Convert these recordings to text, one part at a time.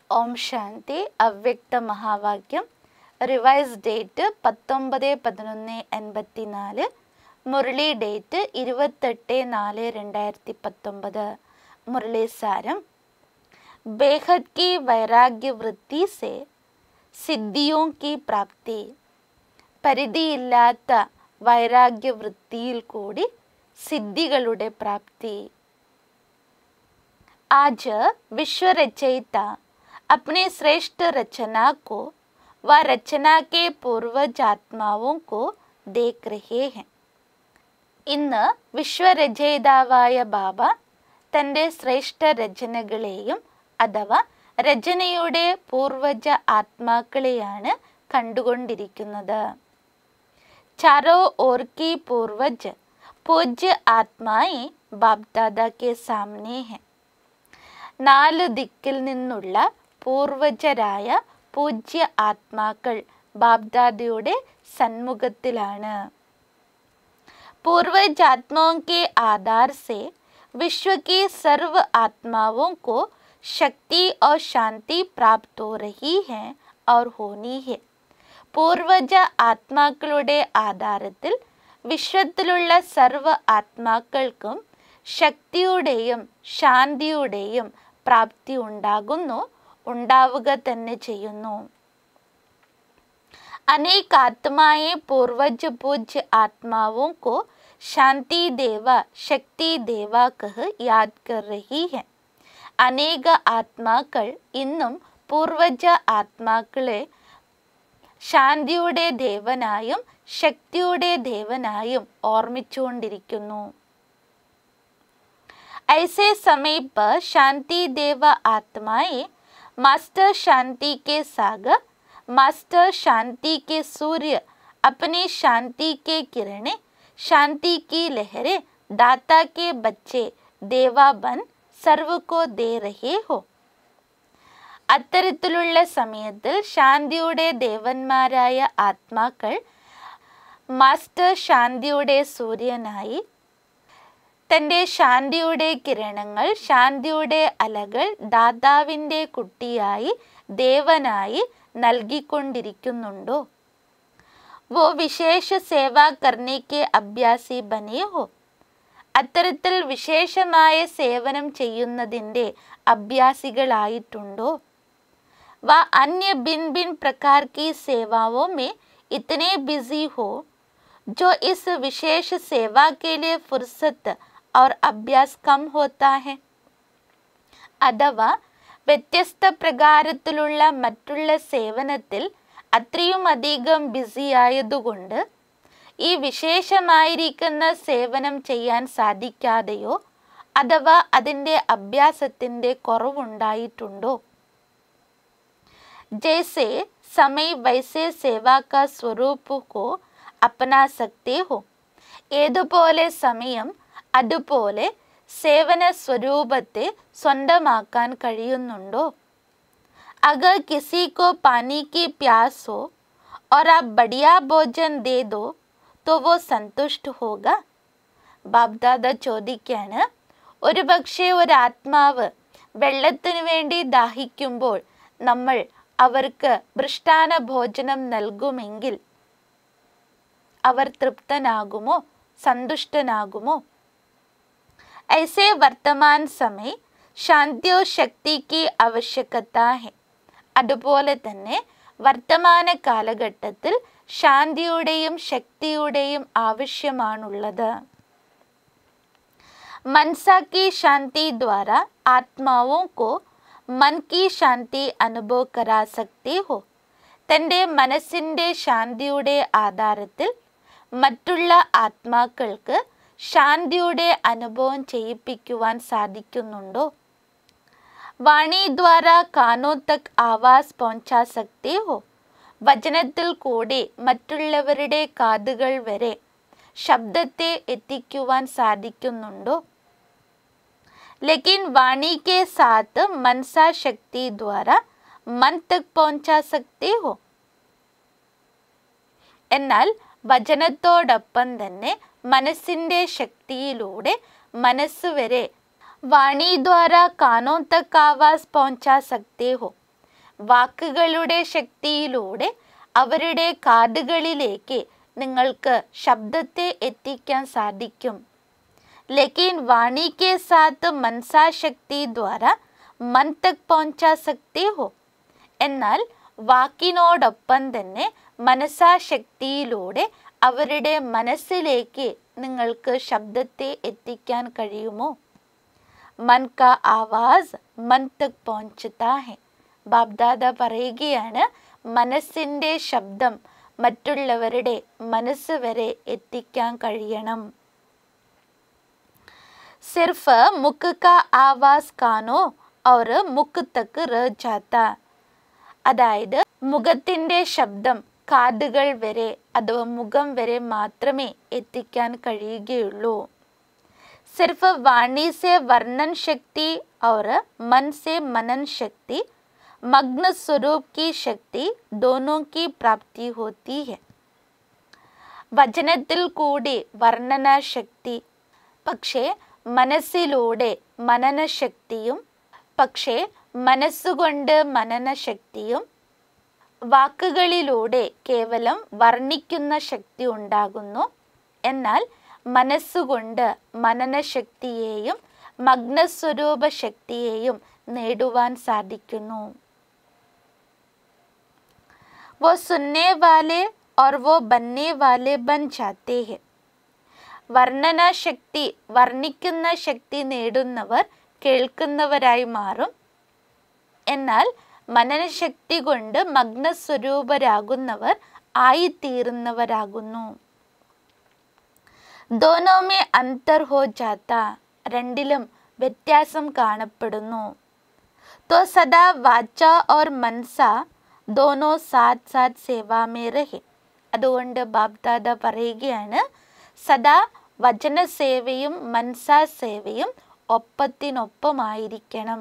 ഓം ശാന്തി അവ്യക്ത മഹാവാക്യം revise date പത്തൊമ്പത് പതിനൊന്ന് എൺപത്തി നാല് മുരളി ഡേറ്റ് ഇരുപത്തെട്ട് നാല് രണ്ടായിരത്തി പത്തൊമ്പത് മുരളി സാരം ബേഹദ് की വൈരാഗ്യ വൃത്തി से സിദ്ധിയോ की പ്രാപ്തി പരിധിയില്ലാത്ത വൈരാഗ്യ വൃത്തിയിൽ കൂടി സിദ്ധികളുടെ പ്രാപ്തി आज विश्व रचयिता अपने श्रेष्ठ रचना को व रचना के पूर्वज आत्माओं को देख रहे हैं ഇന്ന് വിശ്വരചയിതാവായ ബാബ തൻ്റെ ശ്രേഷ്ഠ രചനകളെയും അഥവാ രചനയുടെ പൂർവജ ആത്മാക്കളെയാണ് കണ്ടുകൊണ്ടിരിക്കുന്നത് ചാരോ ഓർ കി പൂർവജ് പൂജ്യ ആത്മായി ബാബ്ദാദ കെ സാമനെ ഹെ നാല് ദിക്കിൽ നിന്നുള്ള പൂർവജരായ പൂജ്യ ആത്മാക്കൾ ബാബ്ദാദയുടെ സന്മുഖത്തിലാണ് पूर्वज आत्माओं के आधार से विश्व की सर्व आत्माओं को शक्ति और शांति प्राप्त हो रही है और होनी है പൂർവജ ആത്മാക്കളുടെ ആധാരത്തിൽ വിശ്വത്തിലുള്ള സർവ ആത്മാക്കൾക്കും ശക്തിയുടെയും ശാന്തിയുടെയും പ്രാപ്തി ഉണ്ടാകുന്നു ഉണ്ടാവുക തന്നെ ചെയ്യുന്നു अनेक आत्माएं पूर्वज पूज्य आत्माओं को शांति देवा शक्ति देवा कह याद कर रही है അനേക ആത്മാക്കൾ ഇന്നും പൂർവജ ആത്മാക്കളെ ശാന്തിയുടെ ദേവനായും ശക്തിയുടെ ദേവനായും ഓർമ്മിച്ചുകൊണ്ടിരിക്കുന്നു ऐसे समय पर शांति देवा आत्माएं मास्टर शांति के सागर मास्टर शांति के सूर्य अपनी शांति के किरणें शांति की लहरें दाता के बच्चे देवा बन സർവ് കോ ദേ രഹേ ഹോ അത്തരത്തിലുള്ള സമയത്തിൽ ശാന്തിയുടെ ദേവന്മാരായ ആത്മാക്കൾ മാസ്റ്റർ ശാന്തിയുടെ സൂര്യനായി തൻ്റെ ശാന്തിയുടെ കിരണങ്ങൾ ശാന്തിയുടെ അലകൾ ദാതാവിൻ്റെ കുട്ടിയായി ദേവനായി നൽകിക്കൊണ്ടിരിക്കുന്നുണ്ടോ വോ വിശേഷ സേവ കർണിക്ക് അഭ്യാസി ബനേ ഹോ അത്തരത്തിൽ വിശേഷമായ സേവനം ചെയ്യുന്നതിൻ്റെ അഭ്യാസികളായിട്ടുണ്ടോ വ അന്യ ഭിൻ ഭിൻ പ്രകാർ की सेवाओं में इतने बिजी हो जो इस विशेष सेवा के लिए फुर्सत और अभ्यास कम होता है അഥവാ വ്യത്യസ്ത പ്രകാരത്തിലുള്ള മറ്റുള്ള സേവനത്തിൽ അത്രയും അധികം ബിസിയായതുകൊണ്ട് ഈ വിശേഷമായിരിക്കുന്ന സേവനം ചെയ്യാൻ സാധിക്കാതെയോ അഥവാ അതിൻ്റെ അഭ്യാസത്തിൻ്റെ കുറവുണ്ടായിട്ടുണ്ടോ ജैसे समय वैसे सेवा का स्वरूप को अपना सकते हो ഏതുപോലെ സമയം അതുപോലെ സേവന സ്വരൂപത്തെ സ്വന്തമാക്കാൻ കഴിയുന്നുണ്ടോ अगर किसी को पानी की प्यास हो और आप बढ़िया भोजन दे दो तो वो संतुष्ट होगा ബാബ്ദാദ ചോദിക്കാണ് ഒരു പക്ഷേ ഒരു ആത്മാവ് വെള്ളത്തിന് വേണ്ടി ദാഹിക്കുമ്പോൾ നമ്മൾ അവർക്ക് മൃഷ്ടാന ഭോജനം നൽകുമെങ്കിൽ അവർ തൃപ്തനാകുമോ സന്തുഷ്ടനാകുമോ ऐसे വർത്തമാൻ സമയ ശാന്തിയോ ശക്തിക്ക് ആവശ്യകത ഹെ അതുപോലെ തന്നെ വർത്തമാന കാലഘട്ടത്തിൽ ശാന്തിയുടെയും ശക്തിയുടെയും ആവശ്യമാണുള്ളത് मनसा की शांति द्वारा आत्माओं को मन की शांति അനുഭവ കരാ सकते हो തൻ്റെ മനസ്സിൻ്റെ ശാന്തിയുടെ ആധാരത്തിൽ മറ്റുള്ള ആത്മാക്കൾക്ക് ശാന്തിയുടെ അനുഭവം ചെയ്യിപ്പിക്കുവാൻ സാധിക്കുന്നുണ്ടോ വാണി ദ്വാര കാനോ തക് ആവാസ് പਹੁഞ്ചാ സക്തേ ഹോ വചനത്തിൽ കൂടി മറ്റുള്ളവരുടെ കാതുകൾ വരെ ശബ്ദത്തെ എത്തിക്കുവാൻ സാധിക്കുന്നുണ്ടോ लेकिन वाणी के साथ मनसा शक्ति द्वारा मन तक पहुंचा सकते हो എന്നാൽ വചനത്തോടൊപ്പം തന്നെ മനസ്സിൻ്റെ ശക്തിയിലൂടെ മനസ്സ് വരെ വാണി ദ്വാര കാനോ തക് ആവാസ് പਹੁഞ്ചാ സക്തേ ഹോ വാക്കുകളുടെ ശക്തിയിലൂടെ അവരുടെ കാതുകളിലേക്ക് നിങ്ങൾക്ക് ശബ്ദത്തെ എത്തിക്കാൻ സാധിക്കും लेकिन वाणी के साथ मनसा शक्ति द्वारा मन तक पहुंचा सकते हो എന്നാൽ വാക്കിനോടൊപ്പം തന്നെ മനസാശക്തിയിലൂടെ അവരുടെ മനസ്സിലേക്ക് നിങ്ങൾക്ക് ശബ്ദത്തെ എത്തിക്കാൻ കഴിയുമോ മൻ കാ ആവാസ് മൻ തക് പਹੁഞ്ചതാ ഹെ ബാബ്ദാദ പറയുകയാണ് മനസ്സിൻ്റെ ശബ്ദം മറ്റുള്ളവരുടെ മനസ്സ് വരെ എത്തിക്കാൻ കഴിയണം सिर्फ मुख का आवाज कानो और മുക്ക് തക്ക് റ ജാത്ത അതായത് മുഖത്തിൻ്റെ ശബ്ദം കാതുകൾ വരെ അഥവാ മുഖം വരെ മാത്രമേ എത്തിക്കാൻ കഴിയുകയുള്ളൂ സിർഫ് വാണി സെ വർണ്ണൻ ശക്തി और मन से मनन शक्ति मग्न स्वरूप की शक्ति दोनों की प्राप्ति होती है വചനത്തിൽ കൂടി വർണ്ണന ശക്തി പക്ഷേ മനസ്സിലൂടെ മനനശക്തിയും പക്ഷേ മനസ്സുകൊണ്ട് മനനശക്തിയും വാക്കുകളിലൂടെ കേവലം വർണ്ണിക്കുന്ന ശക്തി ഉണ്ടാകുന്നു എന്നാൽ മനസ്സുകൊണ്ട് മനനശക്തിയെയും മഗ്നസ്വരൂപ ശക്തിയെയും നേടുവാൻ സാധിക്കുന്നു वो सुनने वाले और वो बनने वाले बन जाते हैं വർണ്ണന ശക്തി വർണ്ണിക്കുന്ന ശക്തി നേടുന്നവർ കേൾക്കുന്നവരായി മാറും എന്നാൽ മനനശക്തി കൊണ്ട് മഗ്നസ്വരൂപരാകുന്നവർ ആയിത്തീരുന്നവരാകുന്നു ദോനോമേ അന്തർ ഹോ ജാത്ത രണ്ടിലും വ്യത്യാസം കാണപ്പെടുന്നു तो सदा वाचा और मनसा दोनों साथ साथ സേവാ മേ രഹെ അതുകൊണ്ട് ബാബ്ദാദ പറയുകയാണ് സദാ വചനസേവയും മൻസാ സേവയും ഒപ്പത്തിനൊപ്പമായിരിക്കണം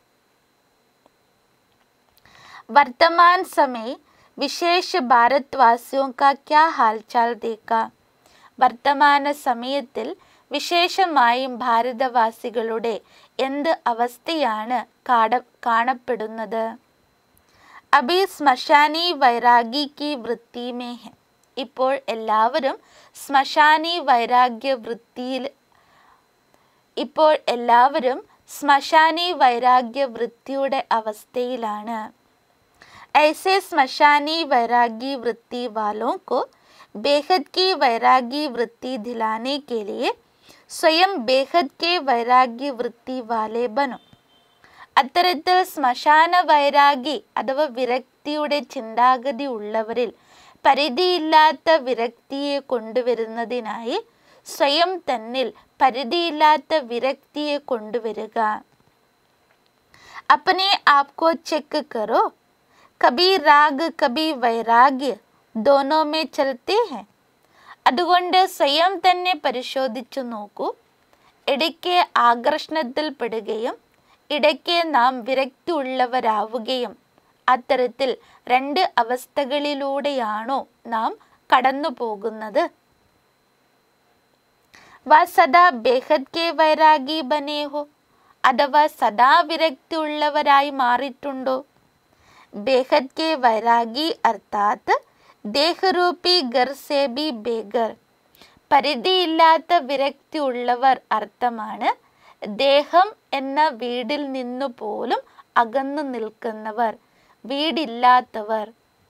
वर्तमान समय विशेष भारतवासियों का क्या हालचाल देखा വർത്തമാന സമയത്തിൽ വിശേഷമായും ഭാരതവാസികളുടെ എന്ത് അവസ്ഥയാണ് കാട കാണപ്പെടുന്നത് അഭി ശ്മശാനി വൈരാഗി കി വൃത്തി മേ ഹെ ഇപ്പോൾ എല്ലാവരും ശ്മശാനി വൈരാഗ്യ വൃത്തിയിൽ ഇപ്പോൾ എല്ലാവരും ശ്മശാനി വൈരാഗ്യ വൃത്തിയുടെ അവസ്ഥയിലാണ് ऐसे स्मशानी वैरागी वृत्ति वालों को बेहद की वैरागी वृत्ति दिलाने के लिए സ്വയം ബേഹദ് കെ വൈരാഗ്യ വൃത്തി വാലെ ബനു അത്തരത്തിൽ ശ്മശാന വൈരാഗി അഥവാ വിരക്തിയുടെ ചിന്താഗതി ഉള്ളവരിൽ പരിധിയില്ലാത്ത വിരക്തിയെ കൊണ്ടുവരുന്നതിനായി സ്വയം തന്നിൽ പരിധിയില്ലാത്ത വിരക്തിയെ കൊണ്ടുവരിക अपने आप को चेक करो कभी राग कभी वैराग्य दोनों में चलते हैं അതുകൊണ്ട് സ്വയം തന്നെ പരിശോധിച്ചു നോക്കൂ ഇടയ്ക്ക് ആകർഷണത്തിൽപ്പെടുകയും ഇടയ്ക്ക് നാം വിരക്തി ഉള്ളവരാവുകയും അത്തരത്തിൽ രണ്ട് അവസ്ഥകളിലൂടെയാണോ നാം കടന്നു പോകുന്നത് വ സദാ ബേഹദ് കെ വൈരാഗി ബനേഹോ അഥവാ സദാ വിരക്തി ഉള്ളവരായി മാറിയിട്ടുണ്ടോ ബേഹദ് കെ വൈരാഗി അർത്ഥാത് ദേഹരൂപി ഗർ സേ ബി ബേഗർ പരിധിയില്ലാത്ത വിരക്തി ഉള്ളവർ അർത്ഥമാണ് ദേഹം എന്ന വീടിൽ നിന്നു പോലും അകന്നു നിൽക്കുന്നവർ വീടില്ലാത്തവർ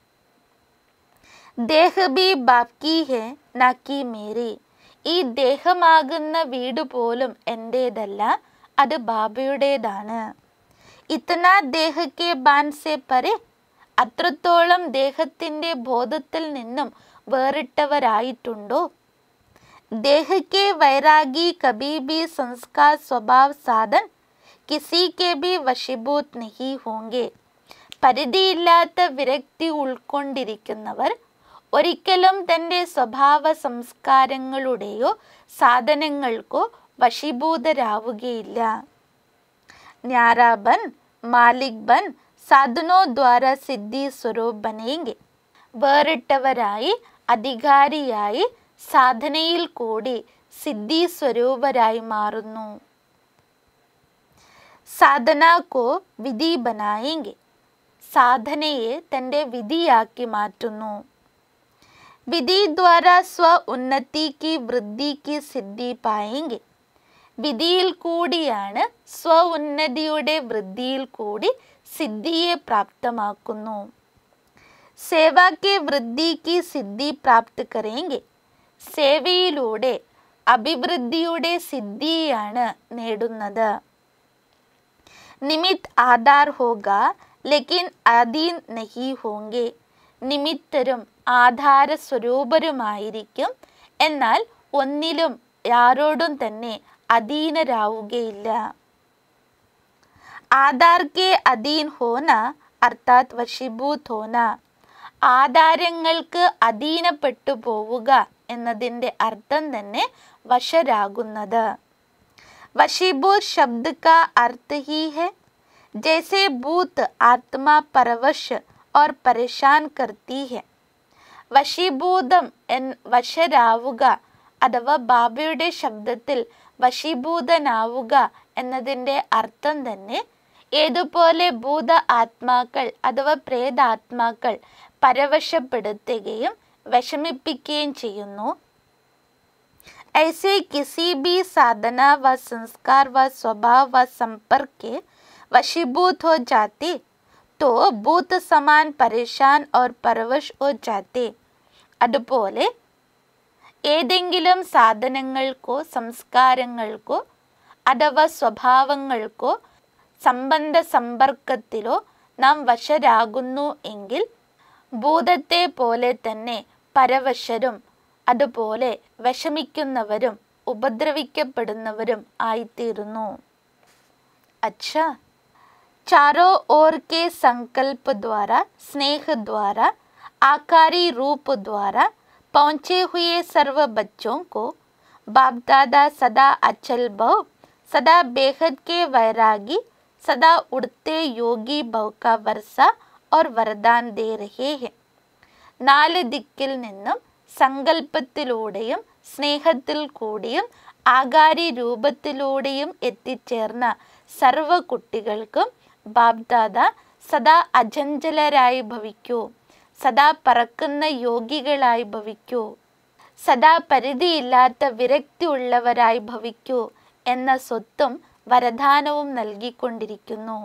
ദേഹ ബി ബാക്കി ഹെ നാക്കി മേരി ഈ ദേഹമാകുന്ന വീട് പോലും എൻ്റേതല്ല അത് ബാബയുടേതാണ് ഇത്തന ദേഹക്കെ ബാൻ സെ പരെ അത്രത്തോളം ദേഹത്തിൻ്റെ ബോധത്തിൽ നിന്നും വേറിട്ടവരായിട്ടുണ്ടോ ദേഹക്കെ വൈരാഗി കബി ബി സംസ്കാർ സ്വഭാവ് സാധൻ കിസി കെ ബി വശീഭൂത് നഹി ഹോങ്കെ പരിധിയില്ലാത്ത വിരക്തി ഉൾക്കൊണ്ടിരിക്കുന്നവർ ഒരിക്കലും തൻ്റെ സ്വഭാവ സംസ്കാരങ്ങളുടെയോ സാധനങ്ങൾക്കോ വശീഭൂതരാവുകയില്ല न्यारा बन मालिक बन സാധനോ ദ്വാര സിദ്ധി സ്വരൂപ് ബനേങ്കെ വേറിട്ടവരായി അധികാരിയായി സാധനയിൽ കൂടി സിദ്ധി സ്വരൂപരായി മാറുന്നു സാധന കോ വിധി ബനായെങ്കെ സാധനയെ തൻ്റെ വിധിയാക്കി മാറ്റുന്നു വിധി ദ്വാര സ്വ ഉന്നതി കി വൃദ്ധി കി സിദ്ധി പായെങ്കിൽ വിധിയിൽ കൂടിയാണ് സ്വ ഉന്നതിയുടെ വൃദ്ധിയിൽ കൂടി സിദ്ധിയെ പ്രാപ്തമാക്കുന്നു സേവ കെ വൃദ്ധി കി സിദ്ധി പ്രാപ്ത് കरेंगे സേവയിലൂടെ അഭിവൃദ്ധിയുടെ സിദ്ധിയാണ് നേടുന്നത് നിമിത് ആധാർ ഹോഗ ലേക്കിൻ അധീൻ നഹി ഹോങ്കെ നിമിത്തരും ആധാര സ്വരൂപരുമായിരിക്കും എന്നാൽ ഒന്നിലും ആരോടും തന്നെ അധീനരാവുകയില്ല ആധാർ കെ അധീൻ ഹോന അർത്ഥാത് വശീഭൂത് ഹോന ആധാരങ്ങൾക്ക് അധീനപ്പെട്ടു പോവുക എന്നതിൻ്റെ അർത്ഥം തന്നെ വശരാകുന്നത് वशीभूत शब्द का अर्थ ही है जैसे भूत आत्मा परवश और परेशान करती है വശീഭൂതം എൻ വശരാവുക അഥവാ ബാബയുടെ ശബ്ദത്തിൽ വശീഭൂതനാവുക എന്നതിൻ്റെ അർത്ഥം തന്നെ ഏതുപോലെ ഭൂത ആത്മാക്കൾ അഥവാ പ്രേതാത്മാക്കൾ പരവശപ്പെടുത്തുകയും വിഷമിപ്പിക്കുകയും ചെയ്യുന്നു ऐसे किसी भी साधना व संस्कार व स्वभाव व संपर्क के वशीभूत हो जाते तो भूत समान परेशान और परवश हो जाते അതുപോലെ ഏതെങ്കിലും സാധനങ്ങൾക്കോ സംസ്കാരങ്ങൾക്കോ അഥവാ സ്വഭാവങ്ങൾക്കോ സംബന്ധ സമ്പർക്കത്തിലോ നാം വശരാകുന്നു എങ്കിൽ ഭൂതത്തെ പോലെ തന്നെ പരവശരും അതുപോലെ വിഷമിക്കുന്നവരും ഉപദ്രവിക്കപ്പെടുന്നവരും ആയിത്തീരുന്നു अच्छा चारों ओर के संकल्प द्वारा स्नेह द्वारा आकारी रूप द्वारा पहुँचे हुए सर्व बच्चों को बाप दादा सदा अचल भव सदा बेहद के वैरागी सदा उड़ते योगी भव का वर्षा और वरदान दे रहे हैं നാല് ദിക്കിൽ നിന്നും സങ്കല്പത്തിലൂടെയും സ്നേഹത്തിൽ കൂടിയും ആകാരി രൂപത്തിലൂടെയും എത്തിച്ചേർന്ന സർവ കുട്ടികൾക്കും ബാബ്ദാദ സദാ അജഞ്ചലരായി ഭവിക്കൂ സദാ പറക്കുന്ന യോഗികളായി ഭവിക്കൂ സദാ പരിധിയില്ലാത്ത വിരക്തി ഉള്ളവരായി ഭവിക്കൂ എന്ന സ്വത്തും വരദാനവും നൽകിക്കൊണ്ടിരിക്കുന്നു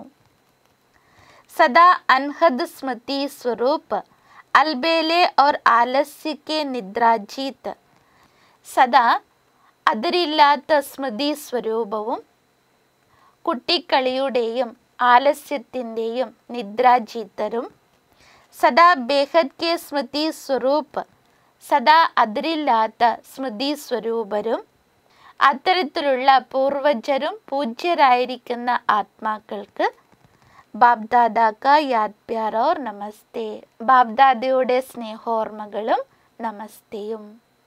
സദാ അൻഹദ് സ്മൃതി സ്വരൂപ് അൽബേലെ ഓർ ആലസ്യ കെ നിദ്രാജീത് സദാ അതിരില്ലാത്ത സ്മൃതി സ്വരൂപവും കുട്ടിക്കളിയുടെയും ആലസ്യത്തിൻ്റെയും നിദ്രാജീതരും സദാ ബേഹദ് കെ സ്മൃതി സ്വരൂപ് സദാ അതിരില്ലാത്ത സ്മൃതി സ്വരൂപരും അത്തരത്തിലുള്ള പൂർവജരും പൂജ്യരായിരിക്കുന്ന ആത്മാക്കൾക്ക് ബാബ്ദാദാക്ക യാദ് പ്യാർ ഓർ നമസ്തേ ബാബ്ദാദയുടെ സ്നേഹോർമ്മകളും നമസ്തേയും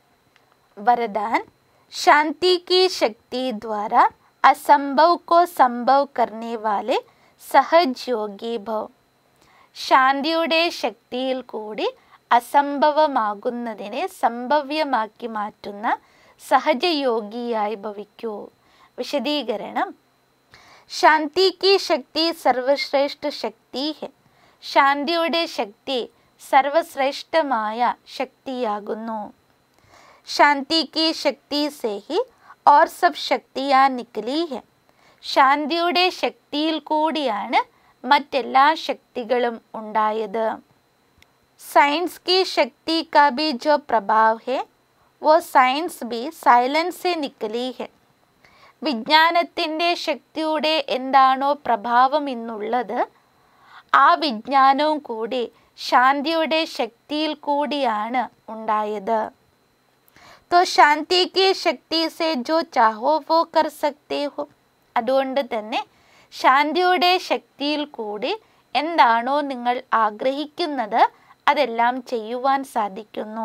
वरदान शांति की शक्ति द्वारा असंभव को संभव करने वाले സഹജ് യോഗി ഭവ് ശാന്തിയുടെ ശക്തിയിൽ കൂടി അസംഭവമാകുന്നതിനെ സംഭവ്യമാക്കി മാറ്റുന്ന സഹജയോഗിയായി ഭവിക്കൂ വിശദീകരണം ശാന്തി കി ശക്തി സർവശ്രേഷ്ഠ ശക്തി ഹെ ശാന്തിയുടെ ശക്തി സർവശ്രേഷ്ഠമായ ശക്തിയാകുന്നു शांति की शक्ति से ही और सब ശക്തിയാ നിക്കലി ഹെ ശാന്തിയുടെ ശക്തിയിൽ കൂടിയാണ് മറ്റെല്ലാ ശക്തികളും ഉണ്ടായത് സയൻസ് की शक्ति का भी जो प्रभाव है वो साइंस भी साइलेंस से निकली है വിജ്ഞാനത്തിൻ്റെ ശക്തിയുടെ എന്താണോ പ്രഭാവം എന്നുള്ളത് ആ വിജ്ഞാനവും കൂടി ശാന്തിയുടെ ശക്തിയിൽ കൂടിയാണ് ഉണ്ടായത് तो शांति की शक्ति से जो चाहो वो कर सकते हो അതുകൊണ്ട് തന്നെ ശാന്തിയുടെ ശക്തിയിൽ കൂടി എന്താണോ നിങ്ങൾ ആഗ്രഹിക്കുന്നത് അതെല്ലാം ചെയ്യുവാൻ സാധിക്കുന്നു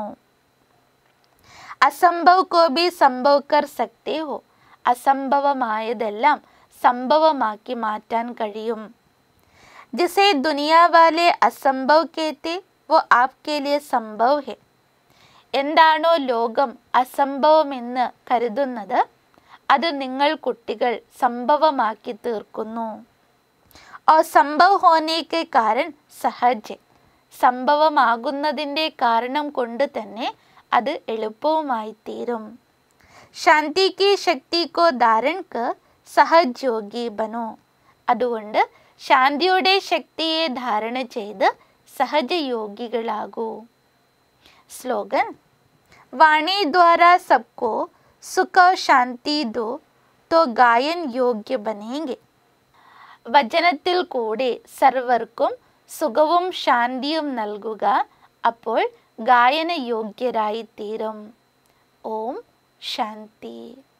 അസംഭവ് കോ ബി സംഭവ് കർ സക്തേ ഹോ അസംഭവമായതെല്ലാം സംഭവമാക്കി മാറ്റാൻ കഴിയും ജിസെ ദുനിയ വാലെ അസംഭവ് കേത്തെ വോ ആപ്കെ ലിയെ സംഭവ് ഹെ എന്താണോ ലോകം അസംഭവമെന്ന് കരുതുന്നത് അത് നിങ്ങൾ കുട്ടികൾ സംഭവമാക്കി തീർക്കുന്നു और संभव होने के कारण सहज है സംഭവമാകുന്നതിൻ്റെ കാരണം കൊണ്ട് തന്നെ അത് എളുപ്പവുമായി തീരും ശാന്തി കി ശക്തി കോ ധാരൺ കർ സഹജോഗി ബനോ അതുകൊണ്ട് ശാന്തിയുടെ ശക്തിയെ ധാരണ ചെയ്ത് സഹജയോഗികളാകൂ സ്ലോഗൻ वाणी द्वारा सबको सुख और शांति दो तो गायन योग्य बनेंगे വചനത്തിൽ കൂടി സർവർക്കും സുഖവും ശാന്തിയും നൽകുക അപ്പോൾ ഗായന യോഗ്യരായി തീരും ഓം ശാന്തി